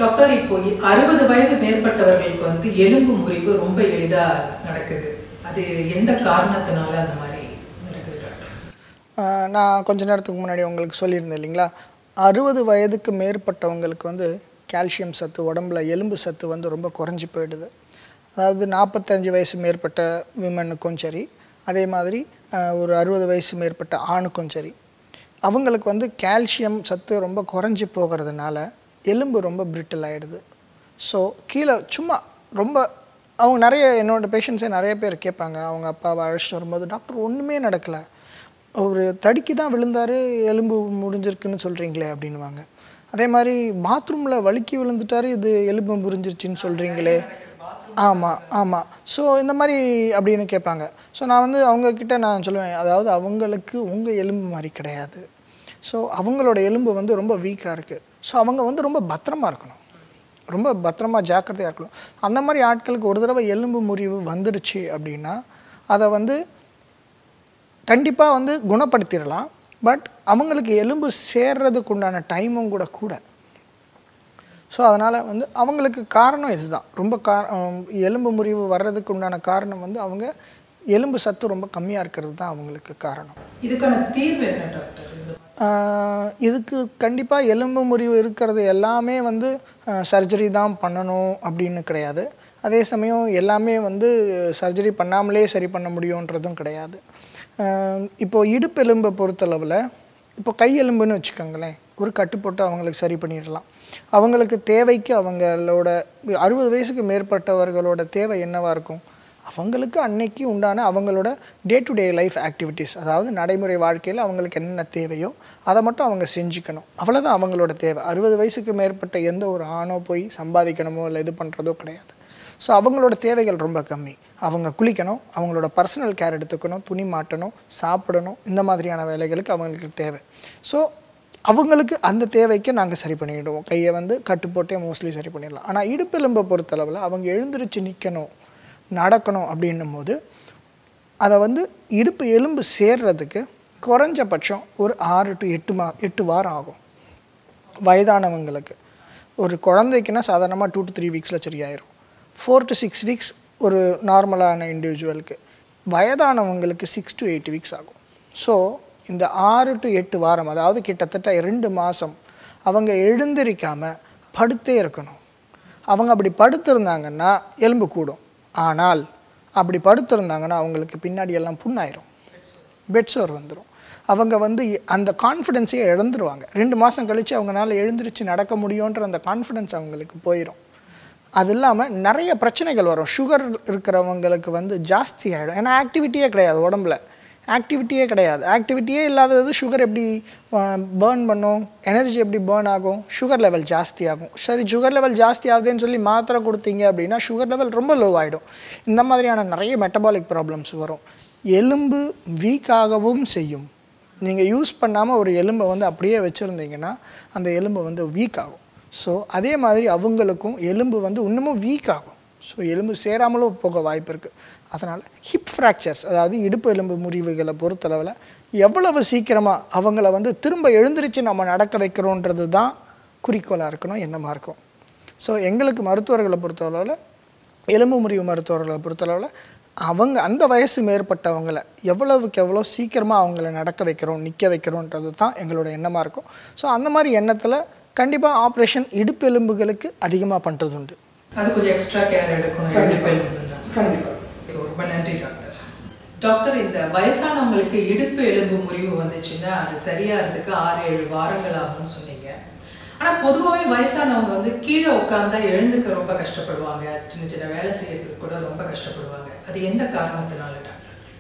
Doctor இப்போ அறுபது வயது மேற்பட்டவர்களுக்கு வந்து எலும்பு முறிவு ரொம்ப எளிதா நடக்குது அது எந்த காரணத்தினால அந்த மாதிரி நடக்குது டாக்டர் ஆஹ் நான் கொஞ்ச நேரத்துக்கு முன்னாடி உங்களுக்கு சொல்லியிருந்தேன் இல்லைங்களா அறுபது வயதுக்கு மேற்பட்டவங்களுக்கு வந்து கால்சியம் சத்து உடம்புல எலும்பு சத்து வந்து ரொம்ப குறைஞ்சி போயிடுது அதாவது நாற்பத்தஞ்சு வயசு மேற்பட்ட விமனுக்கும் சரி அதே மாதிரி ஆஹ் ஒரு அறுபது வயசு மேற்பட்ட ஆணுக்கும் சரி அவங்களுக்கு வந்து கால்சியம் சத்து ரொம்ப குறைஞ்சி போகிறதுனால எலும்பு ரொம்ப பிரிட்டில் ஆகிடுது ஸோ கீழே சும்மா ரொம்ப அவங்க நிறைய என்னோட பேஷண்ட்ஸே நிறைய பேர் கேட்பாங்க அவங்க அப்பாவை அழைச்சிட்டு வரும்போது டாக்டர் ஒன்றுமே நடக்கலை ஒரு தடுக்கி தான் விழுந்தார் எலும்பு முடிஞ்சிருக்குன்னு சொல்கிறீங்களே அப்படின்வாங்க அதே மாதிரி பாத்ரூமில் வழுக்கி விழுந்துட்டாரு இது எலும்பு முறிஞ்சிருச்சுன்னு சொல்கிறீங்களே ஆமாம் ஆமாம் ஸோ இந்த மாதிரி அப்படின்னு கேட்பாங்க ஸோ நான் வந்து அவங்கக்கிட்ட நான் சொல்லுவேன் அதாவது அவங்களுக்கு உங்கள் எலும்பு மாதிரி கிடையாது ஸோ அவங்களோட எலும்பு வந்து ரொம்ப வீக்காக இருக்குது ஸோ அவங்க வந்து ரொம்ப பத்திரமா இருக்கணும் ரொம்ப பத்திரமா ஜாக்கிரதையாக இருக்கணும் அந்த மாதிரி ஆட்களுக்கு ஒரு தடவை எலும்பு முறிவு வந்துடுச்சு அப்படின்னா அதை வந்து கண்டிப்பாக வந்து குணப்படுத்திடலாம் பட் அவங்களுக்கு எலும்பு சேர்றதுக்கு உண்டான டைமும் கூட கூட ஸோ அதனால் வந்து அவங்களுக்கு காரணம் இதுதான் ரொம்ப கா ஹம், எலும்பு முறிவு வர்றதுக்கு உண்டான காரணம் வந்து அவங்க எலும்பு சத்து ரொம்ப கம்மியாக இருக்கிறது தான் அவங்களுக்கு காரணம் இதுக்கான தீர்வு என்ன டாக்டர் இந்த ஆஹ் இதுக்கு கண்டிப்பாக எலும்பு முறிவு இருக்கிறது எல்லாமே வந்து சர்ஜரி தான் பண்ணணும் அப்படின்னு கிடையாது அதே சமயம் எல்லாமே வந்து சர்ஜரி பண்ணாமலே சரி பண்ண முடியுன்றதும் கிடையாது ஆஹ் இப்போ இடுப்பெலும்பை பொறுத்தளவில் இப்போ கை எலும்புன்னு வச்சுக்கோங்களேன் ஒரு கட்டு போட்டு அவங்களுக்கு சரி பண்ணிடலாம் அவங்களுக்கு தேவைக்கு அவங்களோட அறுபது வயசுக்கு மேற்பட்டவர்களோட தேவை என்னவாக இருக்கும் அவங்களுக்கு அன்னைக்கு உண்டான அவங்களோட day to day life activities அதாவது நடைமுறை வாழ்க்கையில் அவங்களுக்கு என்னென்ன தேவையோ அதை மட்டும் அவங்க செஞ்சுக்கணும் அவ்வளோதான் அவங்களோட தேவை அறுபது வயசுக்கு மேற்பட்ட எந்த ஒரு ஆணோ போய் சம்பாதிக்கணுமோ இல்லை இது பண்ணுறதோ கிடையாது ஸோ அவங்களோட தேவைகள் ரொம்ப கம்மி அவங்க குளிக்கணும் அவங்களோட பர்சனல் கேர் எடுத்துக்கணும் துணி மாட்டணும் சாப்பிடணும் இந்த மாதிரியான வேலைகளுக்கு அவங்களுக்கு தேவை ஸோ அவங்களுக்கு அந்த தேவைக்கு நாங்கள் சரி பண்ணிடுவோம் கையை வந்து கட்டு போட்டே மோஸ்ட்லி சரி பண்ணிடலாம் ஆனால் இடுப்பெலும்பை பொறுத்தளவில் அவங்க எழுந்திருச்சு நிற்கணும் நடக்கணும் அப்படின்னும் போது அதை வந்து இடுப்பு எலும்பு சேர்றதுக்கு குறைஞ்சபட்சம் ஒரு ஆறு டு எட்டு மா எட்டு வாரம் ஆகும் வயதானவங்களுக்கு ஒரு குழந்தைக்குன்னா சாதாரணமாக டூ டு த்ரீ வீக்ஸில் சரியாயிரும் ஃபோர் டு சிக்ஸ் வீக்ஸ் ஒரு நார்மலான இண்டிவிஜுவலுக்கு வயதானவங்களுக்கு சிக்ஸ் டு எயிட் வீக்ஸ் ஆகும் ஸோ இந்த ஆறு டு எட்டு வாரம் அதாவது கிட்டத்தட்ட ரெண்டு மாதம் அவங்க எழுந்திரிக்காமல் படுத்தே இருக்கணும் அவங்க அப்படி படுத்திருந்தாங்கன்னா எலும்பு கூடும் ஆனால் அப்படி படுத்திருந்தாங்கன்னா அவங்களுக்கு பின்னாடி எல்லாம் புண்ணாயிரும் பெட் சோர் வந்துடும் அவங்க வந்து அந்த கான்ஃபிடென்ஸையே இழந்துருவாங்க ரெண்டு மாதம் கழித்து அவங்களால எழுந்திருச்சு நடக்க முடியுன்ற அந்த கான்ஃபிடென்ஸ் அவங்களுக்கு போயிடும் அது இல்லாமல் நிறைய பிரச்சனைகள் வரும் சுகர் இருக்கிறவங்களுக்கு வந்து ஜாஸ்தி ஆகிடும் ஏன்னா ஆக்டிவிட்டியே கிடையாது உடம்புல ஆக்டிவிட்டியே கிடையாது ஆக்டிவிட்டியே இல்லாதது சுகர் எப்படி பேர்ன் பண்ணும் எனர்ஜி எப்படி பேர்ன் ஆகும் சுகர் லெவல் ஜாஸ்தி ஆகும் சரி சுகர் லெவல் ஜாஸ்தி ஆகுதுன்னு சொல்லி மாத்திரை கொடுத்தீங்க அப்படின்னா சுகர் லெவல் ரொம்ப லோ ஆகிடும் இந்த மாதிரியான நிறைய மெட்டபாலிக் ப்ராப்ளம்ஸ் வரும் எலும்பு வீக் ஆகவும் செய்யும் நீங்கள் யூஸ் பண்ணாமல் ஒரு எலும்பை வந்து அப்படியே வச்சுருந்தீங்கன்னா அந்த எலும்பு வந்து வீக் ஆகும் ஸோ அதே மாதிரி அவங்களுக்கும் எலும்பு வந்து இன்னமும் வீக் ஆகும் ஸோ எலும்பு சேராமலும் போக வாய்ப்பு இருக்குது அதனால் ஹிப் ஃப்ராக்சர்ஸ் அதாவது இடுப்பு எலும்பு முறிவுகளை பொறுத்தளவில் எவ்வளவு சீக்கிரமாக அவங்கள வந்து திரும்ப எழுந்திருச்சு நம்ம நடக்க வைக்கிறோன்றது தான் குறிக்கோளாக இருக்கணும் எண்ணமாக இருக்கும் ஸோ எங்களுக்கு மருத்துவர்களை பொறுத்தளவில் எலும்பு முறிவு மருத்துவர்களை பொறுத்தளவில் அவங்க அந்த வயசு மேற்பட்டவங்களை எவ்வளவுக்கு எவ்வளோ சீக்கிரமாக அவங்கள நடக்க வைக்கிறோம் நிற்க வைக்கிறோன்றது தான் எங்களோட எண்ணமாக இருக்கும் ஸோ அந்த மாதிரி எண்ணத்தில் கண்டிப்பாக ஆப்ரேஷன் இடுப்பு எலும்புகளுக்கு அதிகமாக பண்ணுறது உண்டு அது கொஞ்சம் எக்ஸ்ட்ரா கேர் எடுக்கணும் இடுப்பு எலும்புல தான். கண்டிப்பாக ரொம்ப நன்றி டாக்டர் டாக்டர் இந்த வயசானவங்களுக்கு இடுப்பு எலும்பு முறிவு வந்துச்சுன்னா அது சரியாகிறதுக்கு ஆறு ஏழு வாரங்கள் ஆகும்னு சொன்னீங்க ஆனா பொதுவாகவே வயசானவங்க வந்து கீழே உட்கார்ந்தா எழுந்துக்க ரொம்ப கஷ்டப்படுவாங்க சின்ன சின்ன வேலை செய்யறதுக்கு கூட ரொம்ப கஷ்டப்படுவாங்க அது எந்த காரணத்தினால டாக்டர்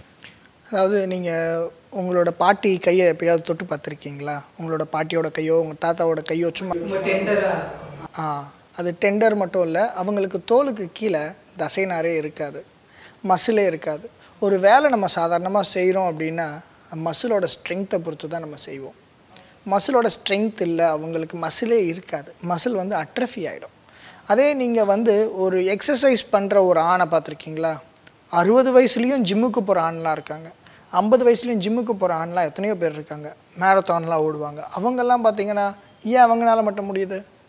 அதாவது நீங்கள் உங்களோட பாட்டி கையை எப்பயாவது தொட்டு பார்த்துருக்கீங்களா உங்களோட பாட்டியோட கையோ உங்கள் தாத்தாவோட கையோ சும்மா ரொம்ப டெண்டரா ஆ அது டெண்டர் மட்டும் இல்லை அவங்களுக்கு தோலுக்கு கீழே தசைநாரே இருக்காது மசிலே இருக்காது ஒரு வேலை நம்ம சாதாரணமாக செய்கிறோம் அப்படின்னா மசிலோட ஸ்ட்ரென்த்தை பொறுத்து தான் நம்ம செய்வோம் மசிலோட ஸ்ட்ரென்த் இல்லை அவங்களுக்கு மசிலே இருக்காது மசில் வந்து அட்ரஃபி ஆகிடும் அதே நீங்கள் வந்து ஒரு எக்ஸசைஸ் பண்ணுற ஒரு ஆணை பார்த்துருக்கீங்களா அறுபது வயசுலேயும் ஜிம்முக்கு போகிற ஆண்லாம் இருக்காங்க ஐம்பது வயசுலேயும் ஜிம்முக்கு போகிற ஆண்லாம் எத்தனையோ பேர் இருக்காங்க மேரத்தான்லாம் ஓடுவாங்க அவங்கெல்லாம் பார்த்தீங்கன்னா ஏன் அவங்களால மட்டும் முடியுது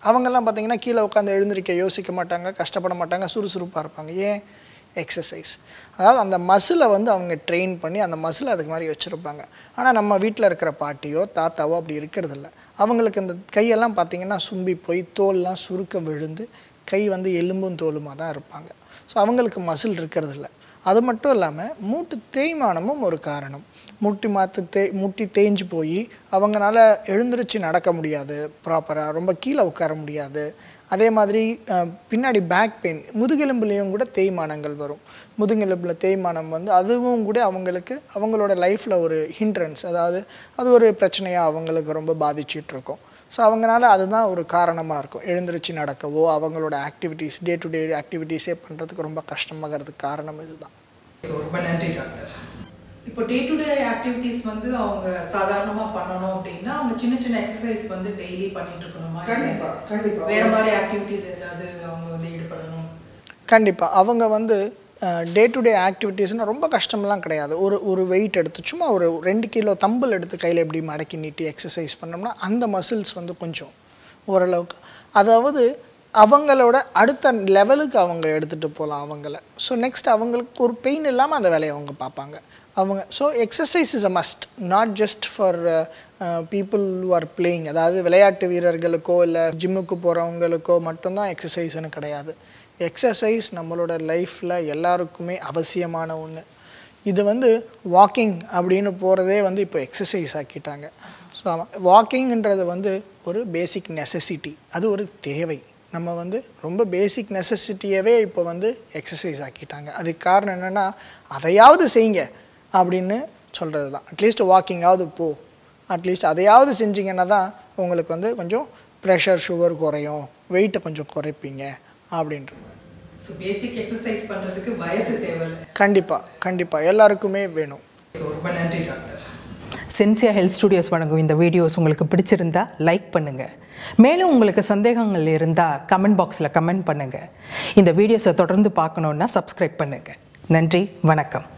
அவங்கெல்லாம் பார்த்தீங்கன்னா கீழே உட்காந்து எழுந்திருக்க யோசிக்க மாட்டாங்க கஷ்டப்பட மாட்டாங்க சுறுசுறுப்பாக இருப்பாங்க ஏன் எக்ஸசைஸ் அதாவது அந்த மசிலை வந்து அவங்க ட்ரெயின் பண்ணி அந்த மசிலை அதுக்கு மாதிரி வச்சுருப்பாங்க ஆனால் நம்ம வீட்டில் இருக்கிற பாட்டியோ தாத்தாவோ அப்படி இருக்கிறதில்ல அவங்களுக்கு இந்த கையெல்லாம் பார்த்தீங்கன்னா சும்பி போய் தோல்லாம் சுருக்க விழுந்து கை வந்து எலும்பும் தோலுமாக தான் இருப்பாங்க ஸோ அவங்களுக்கு மசில் இருக்கிறதில்ல அது மட்டும் இல்லாமல் மூட்டு தேய்மானமும் ஒரு காரணம் முட்டி மாற்று தே முட்டி தேஞ்சு போய் அவங்களால எழுந்திருச்சு நடக்க முடியாது ப்ராப்பராக ரொம்ப கீழே உட்கார முடியாது அதே மாதிரி அஹ், பின்னாடி பேக் பெயின் முதுகெலும்புலேயும் கூட தேய்மானங்கள் வரும் முதுகெலும்பில் தேய்மானம் வந்து அதுவும் கூட அவங்களுக்கு அவங்களோட லைஃப்பில் ஒரு ஹிண்ட்ரன்ஸ் அதாவது அது ஒரு பிரச்சனையாக அவங்களுக்கு ரொம்ப பாதிச்சிட்டு இருக்கும் ஸோ அவங்களால அதுதான் ஒரு காரணமாக இருக்கும் எழுந்திருச்சு நடக்கவோ அவங்களோட ஆக்டிவிட்டீஸ் டே டு டே ஆக்டிவிட்டீஸே பண்ணுறதுக்கு ரொம்ப கஷ்டமாகிறதுக்கு காரணம் இதுதான் ரொம்ப நன்றி டாக்டர் இப்போ டே டு டே ஆக்டிவிட்டீஸ் வந்து அவங்க சாதாரணமா பண்ணணும் அப்படின்னா அவங்க சின்ன சின்ன எக்ஸசைஸ் வந்து டெய்லி பண்ணிட்டு இருக்கணுமா கண்டிப்பா, கண்டிப்பா. வேற மாதிரி ஆக்டிவிட்டீஸ் ஏதாவது அவங்க வந்து ஈடுபடணும் கண்டிப்பாக அவங்க வந்து டே டு டே ஆக்டிவிட்டீஸ்னால் ரொம்ப கஷ்டம்லாம் கிடையாது ஒரு ஒரு வெயிட் எடுத்து சும்மா ஒரு ரெண்டு கிலோ தம்பிள் எடுத்து கையில் எப்படி மடக்கி நீட்டி எக்ஸசைஸ் பண்ணோம்னா அந்த மசில்ஸ் வந்து கொஞ்சம் ஓரளவுக்கு அதாவது அவங்களோட அடுத்த லெவலுக்கு அவங்க எடுத்துகிட்டு போகலாம் அவங்கள ஸோ நெக்ஸ்ட் அவங்களுக்கு ஒரு பெயின் இல்லாமல் அந்த வேலையை அவங்க பார்ப்பாங்க அவங்க so exercise is a must not just for people who are playing அதாவது விளையாட்டு வீரர்களுக்கோ இல்லை ஜிம்முக்கு போகிறவங்களுக்கோ மட்டும்தான் எக்ஸசைஸ்னு கிடையாது எக்ஸசைஸ் நம்மளோட லைஃப்பில் எல்லாருக்குமே அவசியமான ஒன்று இது வந்து வாக்கிங் அப்படின்னு போகிறதே வந்து இப்போ எக்ஸசைஸ் ஆக்கிட்டாங்க ஸோ வாக்கிங்ன்றது வந்து ஒரு பேசிக் நெசசிட்டி அது ஒரு தேவை நம்ம வந்து ரொம்ப பேசிக் நெசசிட்டியவே இப்போ வந்து எக்ஸசைஸ் ஆக்கிட்டாங்க அதுக்கு காரணம் என்னென்னா அதையாவது செய்யுங்க அப்படின்னு சொல்கிறது தான் அட்லீஸ்ட் வாக்கிங்காவது போ அட்லீஸ்ட் அதையாவது செஞ்சீங்கன்னா தான் உங்களுக்கு வந்து கொஞ்சம் ப்ரெஷர் சுகர் குறையும் வெயிட்டை கொஞ்சம் குறைப்பீங்க அப்படின்றது ஸோ பேசிக் எக்ஸசைஸ் பண்றதுக்கு வயசு தேவையில்லை கண்டிப்பாக கண்டிப்பாக எல்லாருக்குமே வேணும் ரொம்ப நன்றி டாக்டர் சென்சியா ஹெல்த் ஸ்டுடியோஸ் வழங்கும் இந்த வீடியோஸ் உங்களுக்கு பிடிச்சிருந்தா லைக் பண்ணுங்கள் மேலும் உங்களுக்கு சந்தேகங்கள் இருந்தால் கமெண்ட் பாக்ஸில் கமெண்ட் பண்ணுங்கள் இந்த வீடியோஸை தொடர்ந்து பார்க்கணுன்னா சப்ஸ்கிரைப் பண்ணுங்கள் நன்றி வணக்கம்